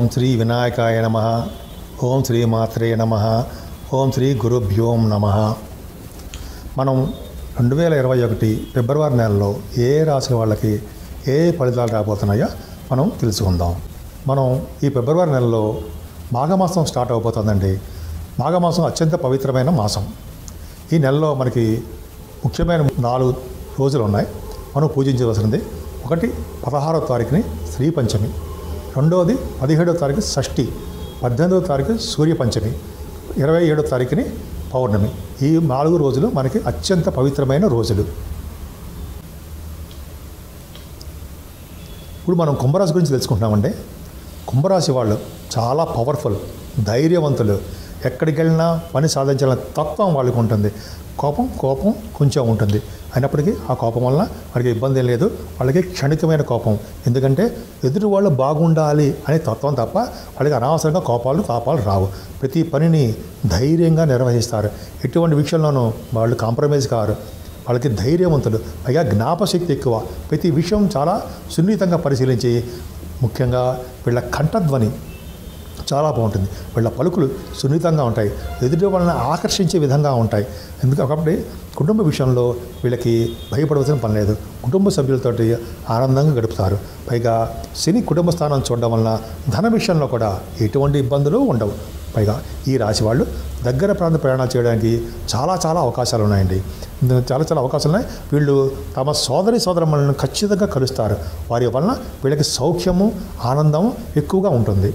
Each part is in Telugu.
ఓం శ్రీ వినాయకాయ నమ ఓం శ్రీ మాత్రే నమ ఓం శ్రీ గురుభ్యోం నమ మనం రెండు వేల ఇరవై ఒకటి ఫిబ్రవరి నెలలో ఏ రాశి వాళ్ళకి ఏ ఫలితాలు రాబోతున్నాయో మనం తెలుసుకుందాం మనం ఈ ఫిబ్రవరి నెలలో మాఘమాసం స్టార్ట్ అవబోతుందండి మాఘమాసం అత్యంత పవిత్రమైన మాసం ఈ నెలలో మనకి ముఖ్యమైన నాలుగు రోజులు ఉన్నాయి మనం పూజించవలసింది ఒకటి పదహారవ తారీఖుని శ్రీ పంచమి రెండవది పదిహేడవ తారీఖు షష్ఠి పద్దెనిమిదవ తారీఖు సూర్య పంచమి ఇరవై ఏడవ తారీఖుని పౌర్ణమి ఈ నాలుగు రోజులు మనకి అత్యంత పవిత్రమైన రోజులు ఇప్పుడు మనం కుంభరాశి గురించి తెలుసుకుంటున్నామండి కుంభరాశి వాళ్ళు చాలా పవర్ఫుల్ ధైర్యవంతులు ఎక్కడికి వెళ్ళినా పని సాధించాలన్న తత్వం వాళ్ళకి ఉంటుంది కోపం కోపం కొంచెం ఉంటుంది అయినప్పటికీ ఆ కోపం వలన వాళ్ళకి ఇబ్బంది ఏం లేదు వాళ్ళకి క్షణికమైన కోపం ఎందుకంటే ఎదుటి వాళ్ళు బాగుండాలి అనే తత్వం తప్ప వాళ్ళకి అనవసరంగా కోపాలు తాపాలు రావు ప్రతి పనిని ధైర్యంగా నిర్వహిస్తారు ఎటువంటి విషయంలోనూ వాళ్ళు కాంప్రమైజ్ కారు వాళ్ళకి ధైర్యవంతులు పైగా జ్ఞాపశక్తి ఎక్కువ ప్రతి విషయం చాలా సున్నితంగా పరిశీలించి ముఖ్యంగా వీళ్ళ కంఠధ్వని చాలా బాగుంటుంది వీళ్ళ పలుకులు సున్నితంగా ఉంటాయి ఎదుటి వాళ్ళని ఆకర్షించే విధంగా ఉంటాయి ఎందుకు కాబట్టి కుటుంబ విషయంలో వీళ్ళకి భయపడవలసిన పని లేదు కుటుంబ సభ్యులతోటి ఆనందంగా గడుపుతారు పైగా శని కుటుంబ స్థానం చూడడం వలన ధన విషయంలో కూడా ఎటువంటి ఇబ్బందులు ఉండవు పైగా ఈ రాశి వాళ్ళు దగ్గర ప్రాంత ప్రయాణాలు చేయడానికి చాలా చాలా అవకాశాలు ఉన్నాయండి ఇందులో చాలా చాలా అవకాశాలు ఉన్నాయి వీళ్ళు తమ సోదరి సోదరమ్మలను ఖచ్చితంగా కలుస్తారు వారి వలన వీళ్ళకి సౌఖ్యము ఆనందము ఎక్కువగా ఉంటుంది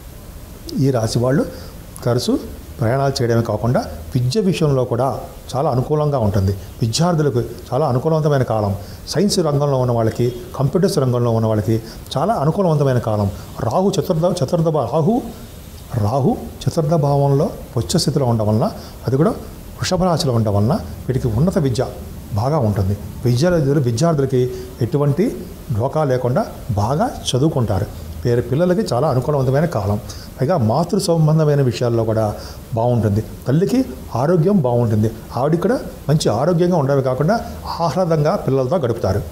ఈ రాశి వాళ్ళు తరచు ప్రయాణాలు చేయడమే కాకుండా విద్య విషయంలో కూడా చాలా అనుకూలంగా ఉంటుంది విద్యార్థులకు చాలా అనుకూలవంతమైన కాలం సైన్స్ రంగంలో ఉన్న వాళ్ళకి కంప్యూటర్స్ రంగంలో ఉన్న వాళ్ళకి చాలా అనుకూలవంతమైన కాలం రాహు చతుర్థ చతుర్థ భా- రాహు రాహు చతుర్థ భావంలో వచ్చ స్థితిలో ఉండడం వలన అది కూడా వృషభ రాశిలో ఉండడం వలన వీటికి ఉన్నత విద్య బాగా ఉంటుంది విద్యార్థులు విద్యార్థులకి ఎటువంటి ఢోకా లేకుండా బాగా చదువుకుంటారు పేరు పిల్లలకి చాలా అనుకూలవంతమైన కాలం పైగా మాతృ సంబంధమైన విషయాల్లో కూడా బాగుంటుంది తల్లికి ఆరోగ్యం బాగుంటుంది ఆవిడికి కూడా మంచి ఆరోగ్యంగా ఉండడమే కాకుండా ఆహ్లాదంగా పిల్లలతో గడుపుతారు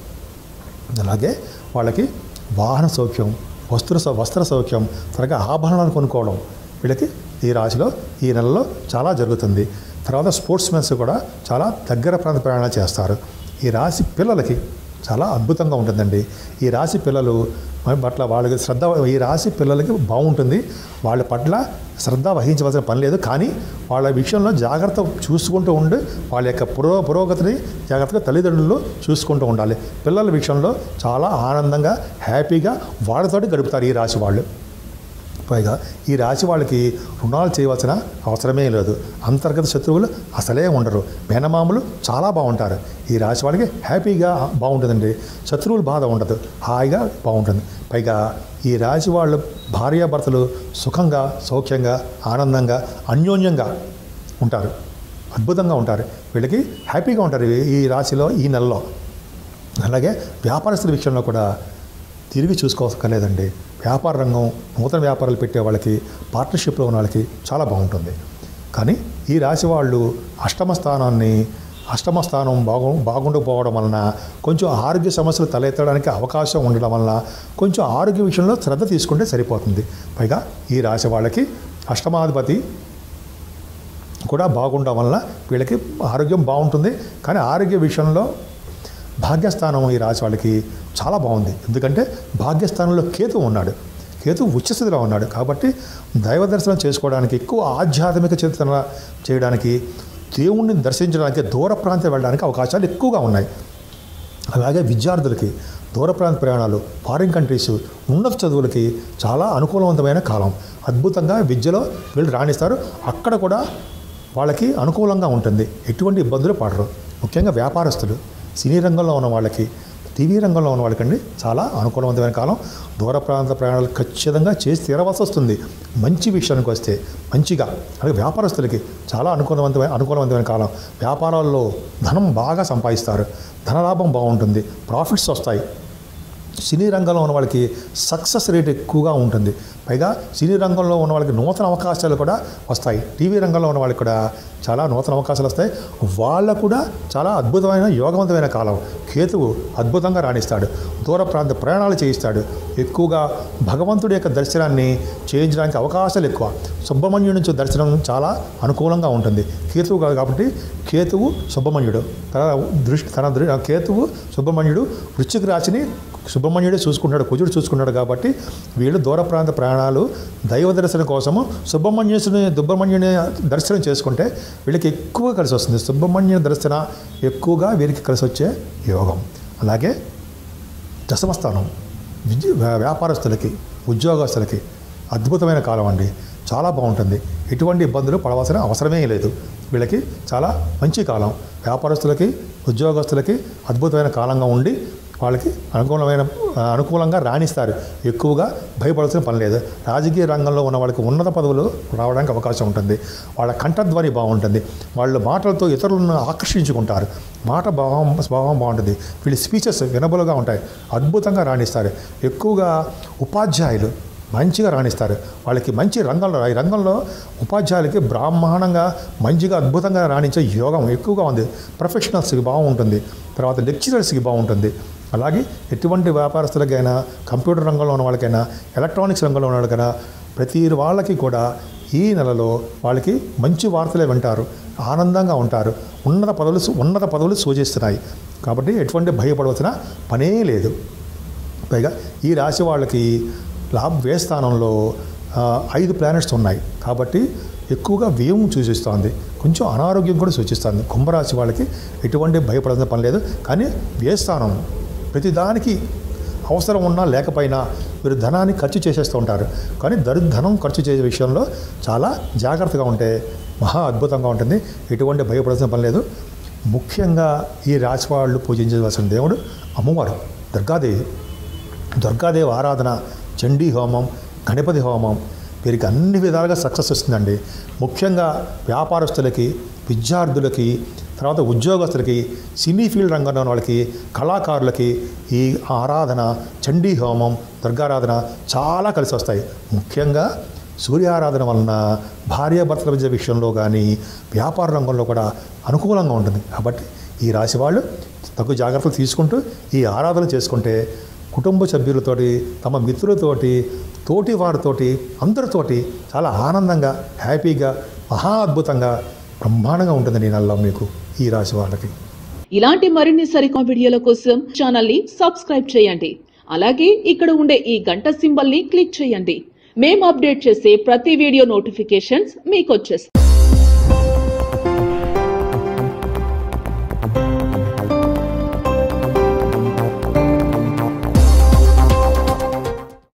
అలాగే వాళ్ళకి వాహన సౌఖ్యం వస్త్ర సౌ- వస్త్ర సౌఖ్యం త్వరగా ఆభరణాలు కొనుక్కోవడం వీళ్ళకి ఈ రాశిలో ఈ నెలలో చాలా జరుగుతుంది తర్వాత స్పోర్ట్స్ మెన్స్ కూడా చాలా దగ్గర ప్రాంత ప్రయాణాలు చేస్తారు ఈ రాశి పిల్లలకి చాలా అద్భుతంగా ఉంటుందండి ఈ రాశి పిల్లలు మన పట్ల వాళ్ళకి శ్రద్ధ ఈ రాశి పిల్లలకి బాగుంటుంది వాళ్ళ పట్ల శ్రద్ధ వహించవలసిన పని లేదు కానీ వాళ్ళ విషయంలో జాగ్రత్త చూసుకుంటూ ఉండి వాళ్ళ యొక్క పురో పురోగతిని జాగ్రత్తగా తల్లిదండ్రులు చూసుకుంటూ ఉండాలి పిల్లల విషయంలో చాలా ఆనందంగా హ్యాపీగా వాళ్ళతోటి గడుపుతారు ఈ రాశి వాళ్ళు పైగా ఈ రాశి వాళ్ళకి రుణాలు చేయవలసిన అవసరమే లేదు అంతర్గత శత్రువులు అసలే ఉండరు మేనమామలు చాలా బాగుంటారు ఈ రాశి వాళ్ళకి హ్యాపీగా బాగుంటుందండి శత్రువులు బాధ ఉండదు హాయిగా బాగుంటుంది పైగా ఈ రాశి వాళ్ళు భార్యాభర్తలు సుఖంగా సౌఖ్యంగా ఆనందంగా అన్యోన్యంగా ఉంటారు అద్భుతంగా ఉంటారు వీళ్ళకి హ్యాపీగా ఉంటారు ఈ- ఈ రాశిలో ఈ నెలలో అలాగే వ్యాపారస్తుల విషయంలో కూడా తిరిగి చూసుకోవక్కర్లేదండి వ్యాపార రంగం నూతన వ్యాపారాలు పెట్టే వాళ్ళకి పార్ట్నర్షిప్లో ఉన్న వాళ్ళకి చాలా బాగుంటుంది కానీ ఈ రాశి వాళ్ళు అష్టమ స్థానాన్ని అష్టమ స్థానం బాగు బాగుండకపోవడం వలన కొంచెం ఆరోగ్య సమస్యలు తలెత్తడానికి అవకాశం ఉండడం వలన కొంచెం ఆరోగ్య విషయంలో శ్రద్ధ తీసుకుంటే సరిపోతుంది పైగా ఈ రాశి వాళ్ళకి అష్టమాధిపతి కూడా బాగుండడం వలన వీళ్ళకి ఆరోగ్యం బాగుంటుంది కానీ ఆరోగ్య విషయంలో భాగ్యస్థానం ఈ రాశి వాళ్ళకి చాలా బాగుంది ఎందుకంటే భాగ్యస్థానంలో కేతు ఉన్నాడు కేతు ఉచ్చస్థితిలో ఉన్నాడు కాబట్టి దైవ దర్శనం చేసుకోవడానికి ఎక్కువ ఆధ్యాత్మిక చింతన చేయడానికి దేవుణ్ణి దర్శించడానికి దూర ప్రాంతం వెళ్ళడానికి అవకాశాలు ఎక్కువగా ఉన్నాయి అలాగే విద్యార్థులకి దూర ప్రాంత ప్రయాణాలు ఫారిన్ కంట్రీస్ ఉన్నత చదువులకి చాలా అనుకూలవంతమైన కాలం అద్భుతంగా విద్యలో వీళ్ళు రాణిస్తారు అక్కడ కూడా వాళ్ళకి అనుకూలంగా ఉంటుంది ఎటువంటి ఇబ్బందులు పడరు ముఖ్యంగా వ్యాపారస్తులు సినీ రంగంలో ఉన్న వాళ్ళకి టీవీ రంగంలో ఉన్న వాళ్ళకండి చాలా అనుకూలవంతమైన కాలం దూర ప్రాంత ప్రయాణాలు ఖచ్చితంగా చేసి తీరవలసి వస్తుంది మంచి విషయానికి వస్తే మంచిగా అలాగే వ్యాపారస్తులకి చాలా అనుకూలవంతమైన అనుకూలవంతమైన కాలం వ్యాపారాల్లో ధనం బాగా సంపాదిస్తారు ధనలాభం బాగుంటుంది ప్రాఫిట్స్ వస్తాయి సినీ రంగంలో ఉన్న వాళ్ళకి సక్సెస్ రేట్ ఎక్కువగా ఉంటుంది పైగా సినీ రంగంలో ఉన్న వాళ్ళకి నూతన అవకాశాలు కూడా వస్తాయి టీవీ రంగంలో ఉన్న వాళ్ళకి కూడా చాలా నూతన అవకాశాలు వస్తాయి వాళ్ళ కూడా చాలా అద్భుతమైన యోగవంతమైన కాలం కేతువు అద్భుతంగా రాణిస్తాడు దూర ప్రాంత ప్రయాణాలు చేయిస్తాడు ఎక్కువగా భగవంతుడి యొక్క దర్శనాన్ని చేయించడానికి అవకాశాలు ఎక్కువ సుబ్రహ్మణ్యుడి నుంచి దర్శనం చాలా అనుకూలంగా ఉంటుంది కేతువు కాదు కాబట్టి కేతువు సుబ్రహ్మణ్యుడు తన దృష్టి తన దృ కేతువు సుబ్రహ్మణ్యుడు వృశ్చిక రాశిని సుబ్రహ్మణ్యుడే చూసుకుంటాడు కుజుడు చూసుకుంటాడు కాబట్టి వీళ్ళు దూర ప్రాంత ప్రయాణాలు దైవ దర్శనం కోసము సుబ్రహ్మణ్యేశ్వరుని సుబ్రహ్మణ్యుని దర్శనం చేసుకుంటే వీళ్ళకి ఎక్కువగా కలిసి వస్తుంది సుబ్రహ్మణ్య దర్శన ఎక్కువగా వీరికి కలిసి వచ్చే యోగం అలాగే దశమస్థానం విద్య వ్యా- వ్యాపారస్తులకి ఉద్యోగస్తులకి అద్భుతమైన కాలం అండి చాలా బాగుంటుంది ఎటువంటి ఇబ్బందులు పడవలసిన అవసరమే లేదు వీళ్ళకి చాలా మంచి కాలం వ్యాపారస్తులకి ఉద్యోగస్తులకి అద్భుతమైన కాలంగా ఉండి వాళ్ళకి అనుకూలమైన ఆ, అనుకూలంగా రాణిస్తారు ఎక్కువగా భయపడాల్సిన పని లేదు రాజకీయ రంగంలో ఉన్న వాళ్ళకి ఉన్నత పదవులు రావడానికి అవకాశం ఉంటుంది వాళ్ళ కంఠధ్వని బాగుంటుంది వాళ్ళ మాటలతో ఇతరులను ఆకర్షించుకుంటారు మాట భావం స్వభావం బాగుంటుంది వీళ్ళ స్పీచెస్ వినబలుగా ఉంటాయి అద్భుతంగా రాణిస్తారు ఎక్కువగా ఉపాధ్యాయులు మంచిగా రాణిస్తారు వాళ్ళకి మంచి రంగంలో ఈ రంగంలో ఉపాధ్యాయులకి బ్రాహ్మణంగా మంచిగా అద్భుతంగా రాణించే యోగం ఎక్కువగా ఉంది ప్రొఫెషనల్స్కి బాగుంటుంది తర్వాత లెక్చరర్స్కి బాగుంటుంది అలాగే ఎటువంటి వ్యాపారస్తులకైనా కంప్యూటర్ రంగంలో ఉన్న వాళ్ళకైనా ఎలక్ట్రానిక్స్ రంగంలో ఉన్న వాళ్ళకైనా ప్రతి వాళ్ళకి కూడా ఈ నెలలో వాళ్ళకి మంచి వార్తలే వింటారు ఆనందంగా ఉంటారు ఉన్నత పదవులు ఉన్నత పదవులు సూచిస్తున్నాయి కాబట్టి ఎటువంటి భయపడవలసిన పనే లేదు పైగా ఈ రాశి వాళ్ళకి లాభ వ్యయ స్థానంలో ఆ, ఐదు ప్లానెట్స్ ఉన్నాయి కాబట్టి ఎక్కువగా వ్యయం సూచిస్తోంది కొంచెం అనారోగ్యం కూడా సూచిస్తుంది కుంభరాశి వాళ్ళకి ఎటువంటి భయపడాల్సిన పని లేదు కానీ వ్యయస్థానం ప్రతిదానికి అవసరం ఉన్నా లేకపోయినా మీరు ధనాన్ని ఖర్చు చేసేస్తూ ఉంటారు కానీ దరి ధనం ఖర్చు చేసే విషయంలో చాలా జాగ్రత్తగా ఉంటే మహా అద్భుతంగా ఉంటుంది ఎటువంటి భయపడాల్సిన పని లేదు ముఖ్యంగా ఈ రాశి వాళ్ళు పూజించవలసిన దేవుడు అమ్మవారు దుర్గాదేవి దుర్గాదేవి ఆరాధన చండీ హోమం గణపతి హోమం వీరికి అన్ని విధాలుగా సక్సెస్ వస్తుందండి ముఖ్యంగా వ్యాపారస్తులకి విద్యార్థులకి తర్వాత ఉద్యోగస్తులకి సినీ ఫీల్డ్ రంగంలో ఉన్న వాళ్ళకి కళాకారులకి ఈ ఆరాధన చండీ హోమం దుర్గారాధన చాలా కలిసి వస్తాయి ముఖ్యంగా సూర్యారాధన వలన భార్యాభర్తల మధ్య విషయంలో కానీ వ్యాపార రంగంలో కూడా అనుకూలంగా ఉంటుంది కాబట్టి ఈ రాశి వాళ్ళు తగు జాగ్రత్తలు తీసుకుంటూ ఈ ఆరాధన చేసుకుంటే కుటుంబ సభ్యులతోటి తమ మిత్రులతోటి తోటి వారితోటి అందరితోటి చాలా ఆనందంగా హ్యాపీగా మహా అద్భుతంగా బ్రహ్మాండంగా ఉంటుందండి ఈ నెలలో మీకు ఈ రాశి వాళ్ళకి ఇలాంటి మరిన్ని సరికొత్త వీడియోల కోసం ఛానల్ ని సబ్స్క్రైబ్ చేయండి అలాగే ఇక్కడ ఉండే ఈ గంట సింబల్ ని క్లిక్ చేయండి మేము అప్డేట్ చేసే ప్రతి వీడియో నోటిఫికేషన్స్ మీకు వచ్చేస్తాయి